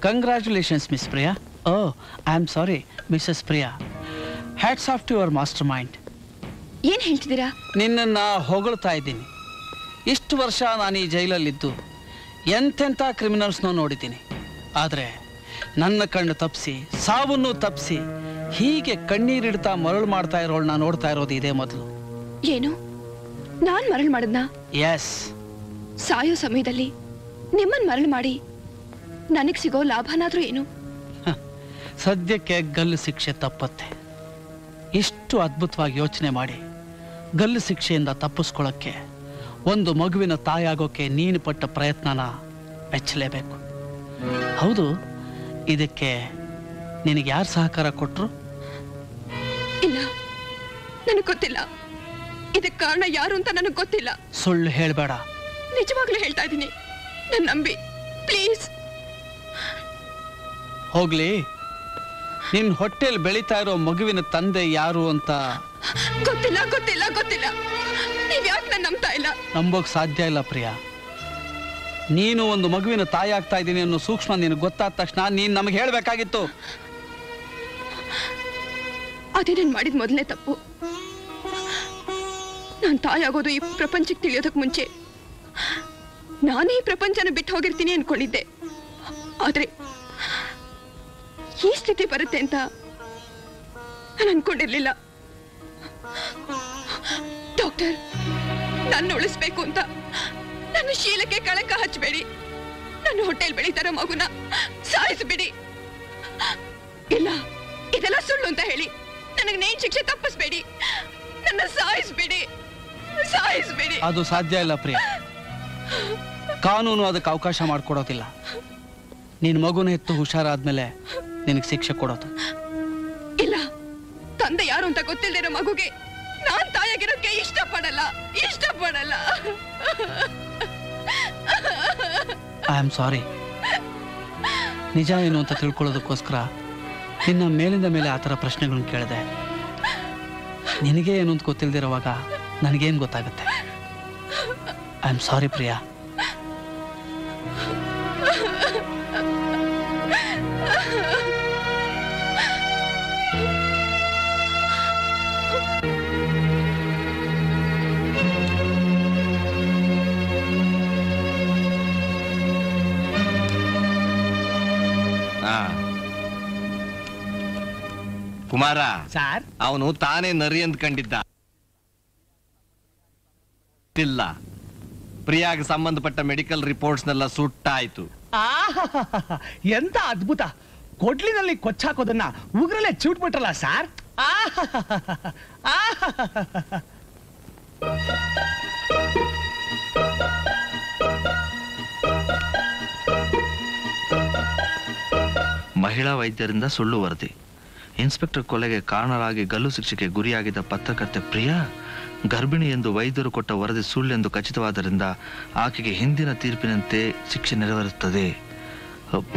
Congratulations miss Priya oh I am sorry missus Priya hats off to your mastermind ಏನ್ ಹೇಳ್ತಿದ್ದೀರಾ ನಿನ್ನನ್ನು ಹೊಗಳ್ತಾ ಇದ್ದೀನಿ ಇಷ್ಟು ವರ್ಷ ನಾನು ಈ ಜೈಲಲ್ಲಿದ್ದು ಎಂತೆಂಥ ಕ್ರಿಮಿನಲ್ಸ್ನೂ ನೋಡಿದ್ದೀನಿ ಆದರೆ ನನ್ನ ಕಣ್ಣು ತಪ್ಪಿಸಿ ಸಾವನ್ನು ತಪ್ಪಿಸಿ ಹೀಗೆ ಕಣ್ಣೀರಿಡ್ತಾ ಮರಳು ಮಾಡ್ತಾ ಇರೋಳನ್ನ ನೋಡ್ತಾ ಇರೋದು ಇದೇ ಮೊದಲು ಏನು ನಾನ್ ಮರಳು ಮಾಡದ್ನ ಎಸ್ ಸಾಯೋ ಸಮಯದಲ್ಲಿ ನಿಮ್ಮನ್ ಮರಳು ಮಾಡಿ ನನಗ್ ಸಿಗೋ ಲಾಭನಾದ್ರೂ ಏನು ಸದ್ಯಕ್ಕೆ ಗಲ್ಲು ಶಿಕ್ಷೆ ತಪ್ಪತ್ತೆ ಇಷ್ಟು ಅದ್ಭುತವಾಗಿ ಯೋಚನೆ ಮಾಡಿ ಗಲ್ಲು ಶಿಕ್ಷೆಯಿಂದ ತಪ್ಪಿಸ್ಕೊಳ್ಳೋಕ್ಕೆ ಒಂದು ಮಗುವಿನ ತಾಯಾಗೋಕ್ಕೆ ನೀನು ಪಟ್ಟ ಪ್ರಯತ್ನನ ಮೆಚ್ಚಲೇಬೇಕು ಹೌದು ಇದಕ್ಕೆ ನಿನಗೆ ಯಾರು ಸಹಕಾರ ಕೊಟ್ಟರು ಇಲ್ಲ ನನಗ್ ಗೊತ್ತಿಲ್ಲ ಇದಕ್ ಕಾರಣ ಯಾರು ಅಂತ ನನಗ್ ಗೊತ್ತಿಲ್ಲ ಸುಳ್ಳು ಹೇಳಬೇಡ ನಿಜವಾಗ್ಲೂ ಹೇಳ್ತಾ ಇದ್ದೀನಿ ನನ್ ನಂಬಿ ಪ್ಲೀಸ್ ಹೋಗ್ಲಿ ನಿನ್ನ ಹೊಟ್ಟೆಲ್ ಬೆಳೀತಾ ಇರೋ ಮಗುವಿನ ತಂದೆ ಯಾರು ಅಂತ ಗೊತ್ತಿಲ್ಲ ಗೊತ್ತಿಲ್ಲ ಗೊತ್ತಿಲ್ಲ ನೀವ್ ಯಾಕೆ ನನ್ ನಂಬ್ತಾ ಇಲ್ಲ ನಂಬೋಕ್ ಸಾಧ್ಯ ಇಲ್ಲ ಪ್ರಿಯಾ ನೀನು ಒಂದು ಮಗುವಿನ ತಾಯಿ ಆಗ್ತಾ ಇದ್ದೀನಿ ಅನ್ನೋ ಸೂಕ್ಷ್ಮ ನಿನಗೆ ಗೊತ್ತಾದ ತಕ್ಷಣ ನೀನು ನಮಗೆ ಹೇಳಬೇಕಾಗಿತ್ತು ಅದೇ ನಾನು ಮಾಡಿದ ಮೊದಲನೇ ತಪ್ಪು ನಾನು ತಾಯಾಗೋದು ಈ ಪ್ರಪಂಚಕ್ಕೆ ತಿಳಿಯೋದಕ್ಕೆ ಮುಂಚೆ ನಾನೇ ಈ ಪ್ರಪಂಚನ ಬಿಟ್ಟು ಹೋಗಿರ್ತೀನಿ ಅನ್ಕೊಂಡಿದ್ದೆ ಆದ್ರೆ ಈ ಸ್ಥಿತಿ ಬರುತ್ತೆ ಅಂತ ನಾನು ಅನ್ಕೊಂಡಿರ್ಲಿಲ್ಲ ಡಾಕ್ಟರ್ ನನ್ನ ಉಳಿಸ್ಬೇಕು ಅಂತ ನನ್ನ ಶೀಲಕ್ಕೆ ಕಳಂಕ ಹಚ್ಚಬೇಡಿ ನನ್ನ ಹೊಟ್ಟೆಲ್ ಬೆಳೀತಾರ ಮಗುನ ಸಾಯಿಸ್ಬಿಡಿ ಇಲ್ಲ ಇದೆಲ್ಲ ಸುಳ್ಳು ಅಂತ ಹೇಳಿ ನನಗೆ ನೇನ್ ಶಿಕ್ಷೆ ತಪ್ಪಿಸ್ಬೇಡಿ ನನ್ನ ಸಾಯಿಸ್ಬೇಡಿ ಸಾಯಿಸ್ಬೇಡಿ ಅದು ಸಾಧ್ಯ ಇಲ್ಲ ಪ್ರಿಯ ಕಾನೂನು ಅದಕ್ಕೆ ಅವಕಾಶ ಮಾಡಿಕೊಡೋದಿಲ್ಲ ನಿನ್ನ ಮಗುನ ಎತ್ತು ಹುಷಾರಾದ್ಮೇಲೆ ನಿನಗೆ ಶಿಕ್ಷೆ ಕೊಡೋದು ಇಲ್ಲ ತಂದೆ ಯಾರು ಅಂತ ಗೊತ್ತಿಲ್ದಿರೋ ಮಗುಗೆ ನಾನ್ ತಾಯಾಗಿರೋಕೆ ಇಷ್ಟಪಡಲ್ಲ ಇಷ್ಟಪಡಲ್ಲ ಐ ಆಮ್ ಸಾರಿ ನಿಜ ಏನು ಅಂತ ತಿಳ್ಕೊಳ್ಳೋದಕ್ಕೋಸ್ಕರ ನಿನ್ನ ಮೇಲಿಂದ ಮೇಲೆ ಆ ಥರ ಪ್ರಶ್ನೆಗಳನ್ನ ಕೇಳಿದೆ ನಿನಗೆ ಏನು ಅಂತ ಗೊತ್ತಿಲ್ದಿರೋವಾಗ ನನಗೇನು ಗೊತ್ತಾಗುತ್ತೆ ಐ ಆಮ್ ಸಾರಿ ಪ್ರಿಯಾ ಆ. ಕುಮಾರ ಸರ್ ಅವನು ತಾನೇ ನರಿ ಅಂದ್ಕೊಂಡಿದ್ದ ಇಲ್ಲ ಪ್ರಿಯಾಗ್ ಸಂಬಂಧಪಟ್ಟ ಮೆಡಿಕಲ್ ರಿಪೋರ್ಟ್ಸ್ನೆಲ್ಲ ಸುಟ್ಟಾಯ್ತು ಆಹಾಹಾಹಾ, ಎಂತ ಅದ್ಭುತ ಕೊಡ್ಲಿನಲ್ಲಿ ಕೊಚ್ಚಾಕೋದನ್ನ ಉಗ್ರಲ್ಲೇ ಚೂಟ್ಬಿಟ್ರಲ್ಲ ಸರ್ ಆಹಾಹಾಹಾ, ಆಹಾಹಾಹಾ. ಮಹಿಳಾ ವೈದ್ಯರಿಂದ ಸುಳ್ಳು ವರದಿ ಇನ್ಸ್ಪೆಕ್ಟರ್ ಕೊಲೆಗೆ ಕಾರಣರಾಗಿ ಗಲ್ಲು ಶಿಕ್ಷೆಗೆ ಗುರಿಯಾಗಿದ್ದ ಪತ್ರಕರ್ತೆ ಪ್ರಿಯಾ ಗರ್ಭಿಣಿ ಎಂದು ವೈದ್ಯರು ಕೊಟ್ಟ ವರದಿ ಸುಳ್ಳೆಂದು ಖಚಿತವಾದ್ದರಿಂದ ಆಕೆಗೆ ಹಿಂದಿನ ತೀರ್ಪಿನಂತೆ ಶಿಕ್ಷೆ ನೆರವೇರುತ್ತದೆ ಅಪ್-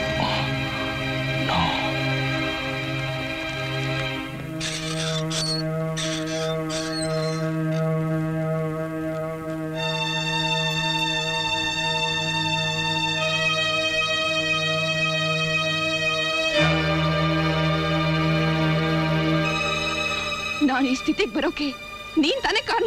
ನಾನು ಈ ಸ್ಥಿತಿಗೆ ಬರೋಕೆ ನೀನ್ ತಾನೇ ಕಾರಣ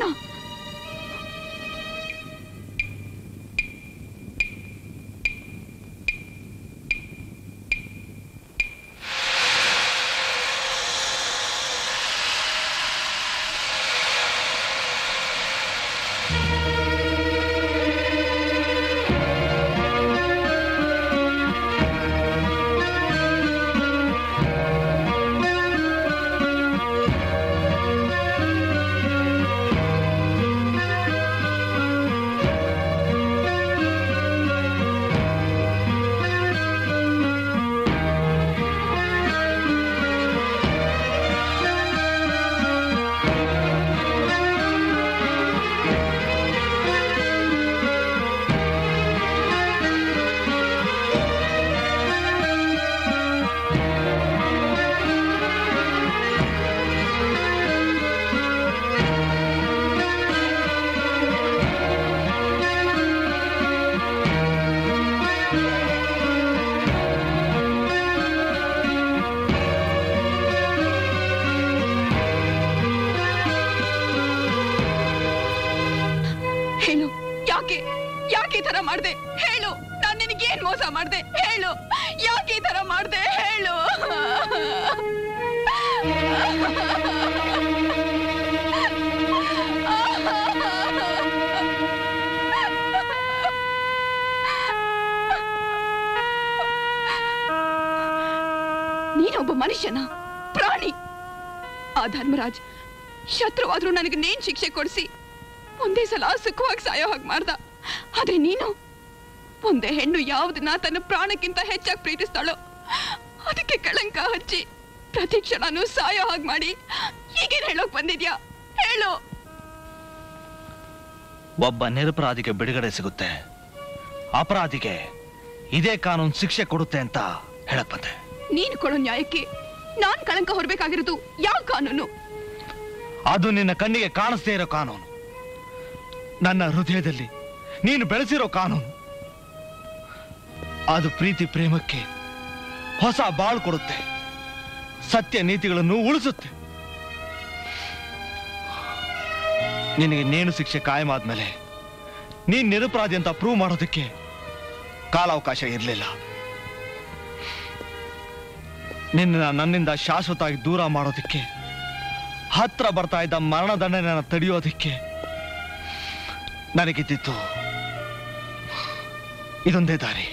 ಯಾಕೆ ಯಾಕೆ ಈ ತರ ಮಾಡ್ದೆ ಹೇಳು ನಾನ್ ನಿನಗೇನ್ ಮೋಸ ಮಾಡ್ದೆ ಹೇಳು ಯಾಕೆ ಈ ತರ ಮಾಡ್ದೆ ಹೇಳು ನೀನೊಬ್ಬ ಮನುಷ್ಯನ ಪ್ರಾಣಿ ಆ ಧರ್ಮರಾಜ್ ಶತ್ರುವಾದ್ರೂ ನನಗೆ ನೇನ್ ಶಿಕ್ಷೆ ಕೊಡಿಸಿ ಒಂದೇ ಸಲ ಸುಖವಾಗಿ ಸಾಯೋ ಹಾಗೆ ಮಾಡ್ದ ಆದ್ರೆ ನೀನು ಒಂದೇ ಹೆಣ್ಣು ಯಾವ್ದನ್ನ ತನ್ನ ಪ್ರಾಣಕ್ಕಿಂತ ಹೆಚ್ಚಾಗಿ ಪ್ರೀತಿಸ್ತಾಳೋ ಅದಕ್ಕೆ ಕಳಂಕ ಹಚ್ಚಿ ಪ್ರತಿ ಕ್ಷಣನೂ ಸಾಯೋ ಹಾಗೆ ಮಾಡಿ ಈಗೇನ್ ಹೇಳೋಕ್ ಬಂದಿದ್ಯಾ ಹೇಳು ಒಬ್ಬ ನಿರಪರಾಧಿಗೆ ಬಿಡುಗಡೆ ಸಿಗುತ್ತೆ ಅಪರಾಧಿಗೆ ಇದೇ ಕಾನೂನು ಶಿಕ್ಷೆ ಕೊಡುತ್ತೆ ಅಂತ ಹೇಳಕ್ ಬಂದೆ ನೀನು ಕೊಡೋ ನ್ಯಾಯಕ್ಕೆ ನಾನ್ ಕಳಂಕ ಹೊರಬೇಕಾಗಿರೋದು ಯಾವ ಕಾನೂನು ಅದು ನಿನ್ನ ಕಣ್ಣಿಗೆ ಕಾಣಿಸ್ದೇ ಇರೋ ಕಾನೂನು ನನ್ನ ಹೃದಯದಲ್ಲಿ ನೀನು ಬೆಳೆಸಿರೋ ಕಾನೂನು ಅದು ಪ್ರೀತಿ ಪ್ರೇಮಕ್ಕೆ ಹೊಸ ಬಾಳ್ ಕೊಡುತ್ತೆ ಸತ್ಯ ನೀತಿಗಳನ್ನು ಉಳಿಸುತ್ತೆ ನಿನಗೆ ನೇಣು ಶಿಕ್ಷೆ ಕಾಯಮಾದ್ಮೇಲೆ ನೀನ್ ನಿರಪರಾಧಿ ಅಂತ ಪ್ರೂವ್ ಮಾಡೋದಕ್ಕೆ ಕಾಲಾವಕಾಶ ಇರಲಿಲ್ಲ ನಿನ್ನ ನನ್ನಿಂದ ಶಾಶ್ವತವಾಗಿ ದೂರ ಮಾಡೋದಕ್ಕೆ ಹತ್ರ ಬರ್ತಾ ಇದ್ದ ಮರಣದಂಡನೆಯನ್ನು ತಡೆಯೋದಕ್ಕೆ ನನಗಿದ್ದಿತ್ತು ಇದೊಂದೇ ದಾರಿ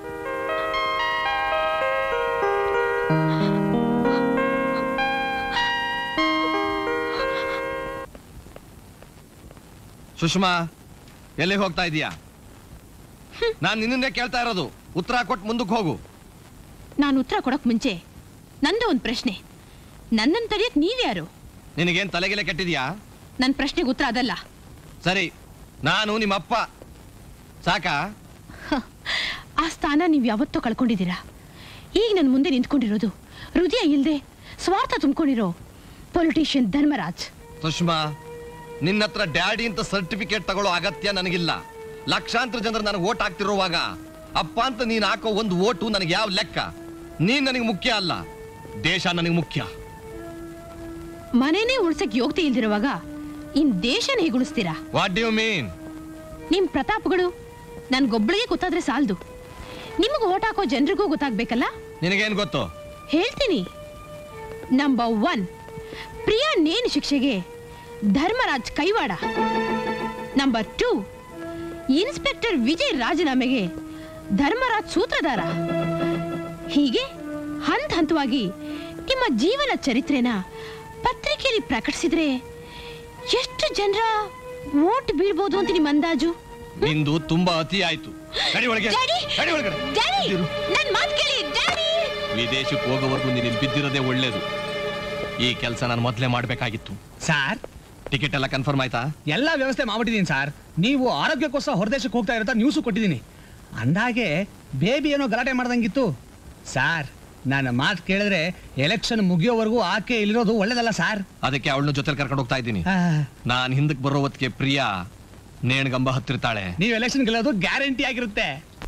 ಸುಷ್ಮಾ ಎಲ್ಲಿಗೆ ಹೋಗ್ತಾ ಇದೀಯಾ ನಾನ್ ನಿನ್ನನ್ನೇ ಕೇಳ್ತಾ ಇರೋದು ಉತ್ತರ ಕೊಟ್ಟು ಮುಂದಕ್ಕೆ ಹೋಗು ನಾನು ಉತ್ತರ ಕೊಡಕ್ ಮುಂಚೆ ನಂದು ಒಂದು ಪ್ರಶ್ನೆ ನನ್ನನ್ನು ತಡೆಯಕ್ ನೀವ್ಯಾರು ನಿನಗೇನ್ ತಲೆಗಿಲೆ ಕೆಟ್ಟಿದ್ಯಾ ನನ್ನ ಪ್ರಶ್ನೆಗೆ ಉತ್ತರ ಅದಲ್ಲ ಸರಿ ನಾನು ನಿಮ್ಮಪ್ಪ ಸಾಕಾ ಹ, ಆ ಸ್ಥಾನ ನೀವು ಯಾವತ್ತೋ ಕಳ್ಕೊಂಡಿದ್ದೀರಾ ಈಗ ನನ್ನ ಮುಂದೆ ನಿಂತ್ಕೊಂಡಿರೋದು ಹೃದಯ ಇಲ್ಲದೆ ಸ್ವಾರ್ಥ ತುಂಬಿಕೊಂಡಿರೋ ಪೊಲಿಟಿಷಿಯನ್ ಧರ್ಮರಾಜ್ ಸುಷ್ಮಾ ನಿನ್ನ ಹತ್ರ ಡ್ಯಾಡಿ ಅಂತ ಸರ್ಟಿಫಿಕೇಟ್ ತಗೊಳ್ಳೋ ಅಗತ್ಯ ನನಗಿಲ್ಲ ಲಕ್ಷಾಂತರ ಜನರು ನನಗೆ ಓಟ್ ಹಾಕ್ತಿರುವಾಗ ಅಪ್ಪ ಅಂತ ನೀನ್ ಹಾಕೋ ಒಂದು ಓಟು ನನಗೆ ಯಾವ ಲೆಕ್ಕ ನೀನ್ ನನಗೆ ಮುಖ್ಯ ಅಲ್ಲ ದೇಶ ನನಗೆ ಮುಖ್ಯ ಮನೇನೇ ಉಳ್ಸಕ್ ಯೋಗ್ಯತೆ ಇಲ್ದಿರುವಾಗ ಇನ್ ದೇಶನ ಹೇಗೆ ಉಳಿಸ್ತೀರಾ ವಾಟ್ ಡ್ಯೂ ಮೀನ್ ನಿಮ್ ಪ್ರತಾಪಗಳು ನನ್ಗೊಬ್ಳಿಗೆ ಗೊತ್ತಾದ್ರೆ ಸಾಲ್ದು ನಿಮಗೆ ಓಟ್ ಹಾಕೋ ಜನರಿಗೂ ಗೊತ್ತಾಗ್ಬೇಕಲ್ಲ ನಿನಗೇನ್ ಗೊತ್ತು ಹೇಳ್ತೀನಿ ನಂಬರ್ ಒನ್ ಪ್ರಿಯಾ ನೇನ್ ಶಿಕ್ಷೆಗೆ ಧರ್ಮರಾಜ್ ಕೈವಾಡ ನಂಬರ್ ಟೂ ಇನ್ಸ್ಪೆಕ್ಟರ್ ವಿಜಯ್ ರಾಜೀನಾಮೆಗೆ ಧರ್ಮರಾಜ್ ಸೂತ್ರಧಾರ ಹೀಗೆ ಹಂತ ಹಂತವಾಗಿ ನಿಮ್ಮ ಜೀವನ ಚರಿತ್ರೆನ ಪತ್ರಿಕೆಯಲ್ಲಿ ಪ್ರಕಟಿಸಿದ್ರೆ ಎಷ್ಟು ಜನರ ವೋಟ್ ಬೀಳ್ಬೋದು ಅಂತ ನಿಮ್ಮ ಅಂದಾಜು ನಿಂದು ತುಂಬಾ ಅತಿ ಆಯ್ತು ನಡಿ ಒಳಗೆ ಡ್ಯಾಡಿ! ನಡಿ ಒಳಗಡೆ ಡ್ಯಾಡಿ ಇರು. ನನ್ ಮಾತು ಕೇಳಿ ಡ್ಯಾಡಿ ವಿದೇಶಕ್ಕೆ ಹೋಗೋವರೆಗೂ ನೀನು ಇಲ್ಲಿ ಬಿದ್ದಿರೋದೇ ಒಳ್ಳೇದು ಈ ಕೆಲಸ ನಾನು ಮೊದಲೇ ಮಾಡ್ಬೇಕಾಗಿತ್ತು ಸಾರ್ ಟಿಕೆಟ್ ಎಲ್ಲ ಕನ್ಫರ್ಮ್ ಆಯ್ತಾ ಎಲ್ಲ ವ್ಯವಸ್ಥೆ ಮಾಡ್ಬಿಟ್ಟಿದ್ದೀನಿ ಸರ್ ನೀವು ಆರೋಗ್ಯಕ್ಕೋಸ್ಕರ ಹೊರದೇಶಕ್ಕೆ ಹೋಗ್ತಾ ಇರೋ ನ್ಯೂಸು ಕೊಟ್ಟಿದ್ದೀನಿ ಅಂದಾಗೆ ಬೇಬಿ ಏನೋ ಗಲಾಟೆ ಮಾಡ್ದಂಗಿತ್ತು ಸಾರ್ ನನ್ನ ಮಾತು ಕೇಳಿದ್ರೆ ಎಲೆಕ್ಷನ್ ಮುಗಿಯೋವರೆಗೂ ಆಕೆ ಇಲ್ಲಿರೋದು ಒಳ್ಳೇದಲ್ಲ ಸಾರ್ ಅದಕ್ಕೆ ಅವಳನ್ನ ಜೊತೆ ಕರ್ಕೊಂಡು ಹೋಗ್ತಾ ಇದ್ದೀನಿ ಆ, ನಾನ್ ಹಿಂದಕ್ಕೆ ಬರೋ ಹೊತ್ತಿಗೆ ಪ್ರಿಯಾ ನೇಣ್ಗಂಬ ಹತ್ತಿರ್ತಾಳೆ ನೀವು ಎಲೆಕ್ಷನ್ ಗೆಲ್ಲೋದು ಗ್ಯಾರಂಟಿ ಆಗಿರುತ್ತೆ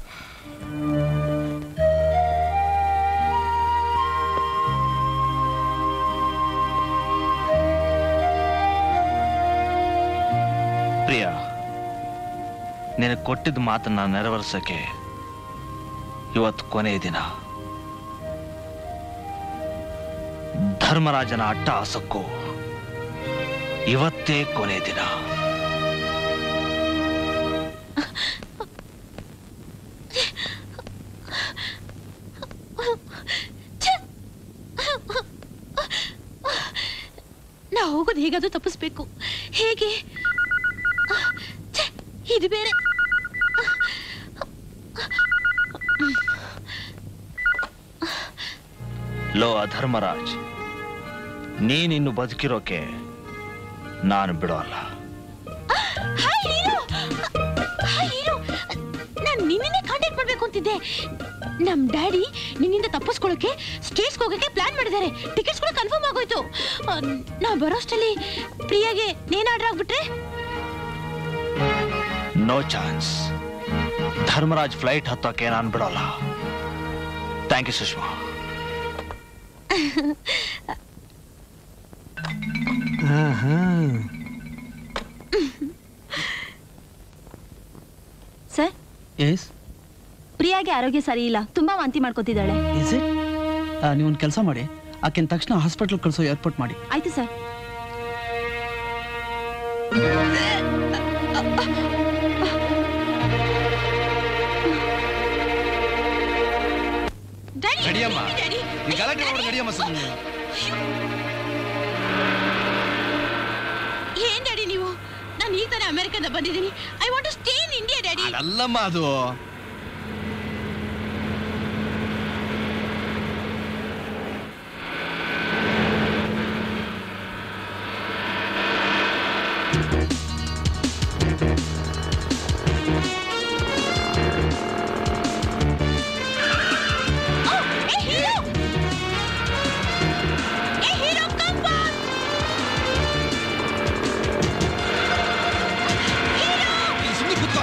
ಪ್ರಿಯ ನಿನಗೆ ಕೊಟ್ಟಿದ್ದ ಮಾತನ್ನ ನೆರವೇರ್ಸಕ್ಕೆ ಇವತ್ತು ಕೊನೆಯ ದಿನ ಧರ್ಮರಾಜನ ಅಟ್ಟಹಾಸಕ್ಕೂ ಇವತ್ತೇ ಕೊನೆಯ ದಿನ ನಾ ಹೋಗೋದು ಹೇಗಾದ್ರೂ ತಪ್ಪಿಸ್ಬೇಕು ಹೇಗೆ ಛೆ, ಇದು ಬೇರೆ ಲೋ ಅಧರ್ಮರಾಜ್ ನೀನಿನ್ನು ಬದುಕಿರೋಕೆ ನಾನು ಬಿಡೋಲ್ಲ ಹಾಯ್ ಹೀರೋ ಹಾಯ್ ಹೀರೋ ನಾನು ನಿನ್ನೆ ಕಾಂಟ್ಯಾಕ್ಟ್ ಮಾಡ್ಬೇಕು ಅಂತಿದ್ದೆ ನಮ್ ಡ್ಯಾಡಿ ನಿನ್ನಿಂದ ತಪ್ಪಿಸ್ಕೊಳ್ಳೋಕೆ ಸ್ಟೇಟ್ಸ್ಗೆ ಹೋಗಕ್ಕೆ ಪ್ಲಾನ್ ಮಾಡಿದ್ದಾರೆ ಟಿಕೆಟ್ಸ್ ಕೂಡ ಕನ್ಫರ್ಮ್ ಆಗೋಯ್ತು ಆ, ನಾ ಬರೋಷ್ಟಲ್ಲಿ ಪ್ರಿಯಾಗೆ ನೇನ್ ಆರ್ಡರ್ ಆಗ್ಬಿಟ್ರೆ ನೋ ಚಾನ್ಸ್ ಧರ್ಮರಾಜ್ ಫ್ಲೈಟ್ ಹತ್ತೋಕೆ ನಾನು ಬಿಡೋಲ್ಲ ಥ್ಯಾಂಕ್ ಯು ಸುಷ್ಮಾ ಎಸ್ ಪ್ರಿಯಾಗೆ ಆರೋಗ್ಯ ಸರಿ ಇಲ್ಲ ತುಂಬಾ ವಾಂತಿ ಮಾಡ್ಕೋತಿದ್ದಾಳೆ ಇಸ್ ಇಟ್ ನೀವೊಂದು ಕೆಲಸ ಮಾಡಿ ಆಕೆನ ತಕ್ಷಣ ಹಾಸ್ಪಿಟ್ಲ್ ಕಳಿಸೋ ಏರ್ಪಾಟ್ ಮಾಡಿ ಆಯ್ತು ಸರ್ ನಡಿಯಮ್ಮ ಈ ಗಲಾಟೆ ಮಾಡಿ ನಡಿಯಮ್ಮ ಸುಮ್ಮನೆ ಏನ್ ಡ್ಯಾಡಿ ನೀವು ನಾನು ಈಗ ತಾನೇ ಅಮೆರಿಕದಿಂದ ಬಂದಿದ್ದೀನಿ I want to stay in India daddy ಅದಲ್ಲಮ್ಮ ಅದು ಏ ಹೀರೋ ಏ ಹೀರೋ ಕಮ್ ಬ್ಯಾಕ್ ಸುಮ್ಮನೆ ಕೂತ್ಕೋ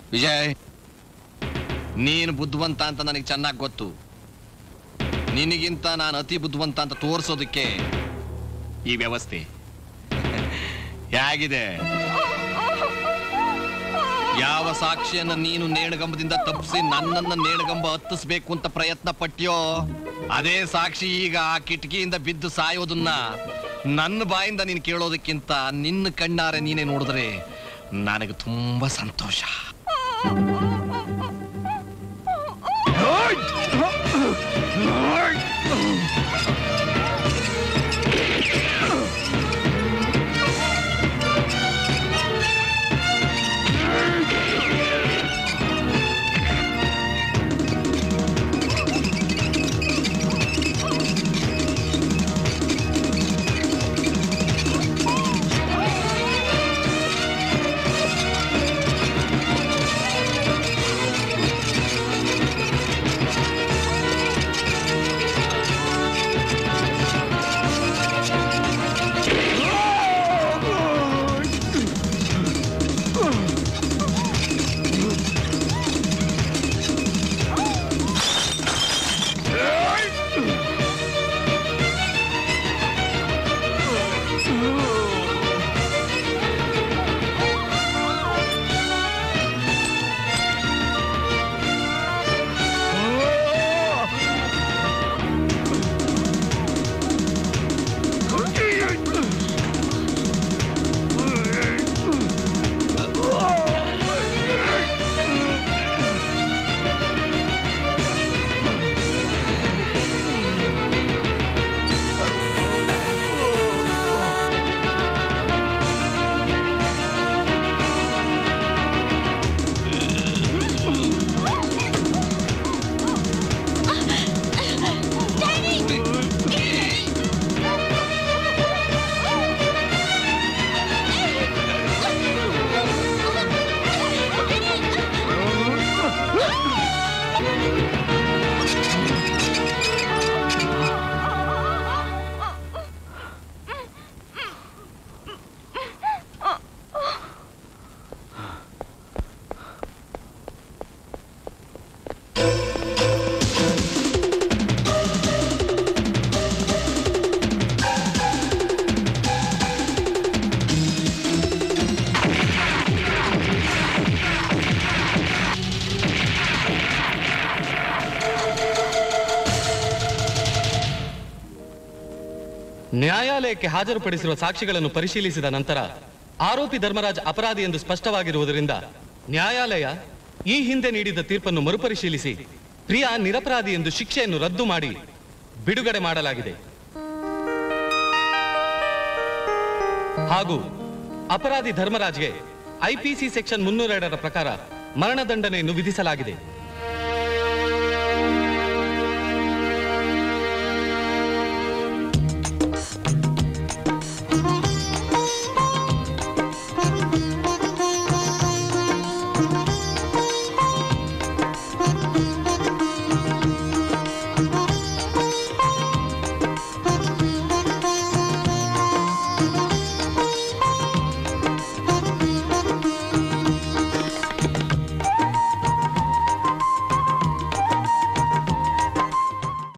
ವಿಜಯ್ ನೀನು ಬುದ್ಧಿವಂತ ಅಂತ ನನಗೆ ಚೆನ್ನಾಗಿ ಗೊತ್ತು ನಿನಗಿಂತ ನಾನು ಅತಿ ಬುದ್ಧಿವಂತ ಅಂತ ತೋರಿಸೋದಕ್ಕೆ ಈ ವ್ಯವಸ್ಥೆ ಹೇಗಿದೆ ಯಾವ ಸಾಕ್ಷಿಯನ್ನ ನೀನು ನೇಣಗಂಬದಿಂದ ತಪ್ಪಿಸಿ ನನ್ನನ್ನ ನೇಣಗಂಬ ಹತ್ತಿಸ್ಬೇಕು ಅಂತ ಪ್ರಯತ್ನ ಪಟ್ಟ್ಯೋ ಅದೇ ಸಾಕ್ಷಿ ಈಗ ಆ ಕಿಟಕಿಯಿಂದ ಬಿದ್ದು ಸಾಯೋದನ್ನ ನನ್ನ ಬಾಯಿಂದ ನೀನು ಕೇಳೋದಕ್ಕಿಂತ ನಿನ್ನ ಕಣ್ಣಾರೆ ನೀನೇ ನೋಡಿದ್ರೆ ನನಗೆ ತುಂಬಾ ಸಂತೋಷ ನ್ಯಾಯಾಲಯಕ್ಕೆ ಹಾಜರುಪಡಿಸಿರುವ ಸಾಕ್ಷಿಗಳನ್ನು ಪರಿಶೀಲಿಸಿದ ನಂತರ ಆರೋಪಿ ಧರ್ಮರಾಜ್ ಅಪರಾಧಿ ಎಂದು ಸ್ಪಷ್ಟವಾಗಿರುವುದರಿಂದ ನ್ಯಾಯಾಲಯ ಈ ಹಿಂದೆ ನೀಡಿದ ತೀರ್ಪನ್ನು ಮರುಪರಿಶೀಲಿಸಿ ಪ್ರಿಯಾ ನಿರಪರಾಧಿ ಎಂದು ಶಿಕ್ಷೆಯನ್ನು ರದ್ದು ಮಾಡಿ ಬಿಡುಗಡೆ ಮಾಡಲಾಗಿದೆ ಹಾಗೂ ಅಪರಾಧಿ ಧರ್ಮರಾಜ್ಗೆ ಐಪಿಸಿ ಸೆಕ್ಷನ್ ಮುನ್ನೂರೆರಡರ ಪ್ರಕಾರ ಮರಣದಂಡನೆಯನ್ನು ವಿಧಿಸಲಾಗಿದೆ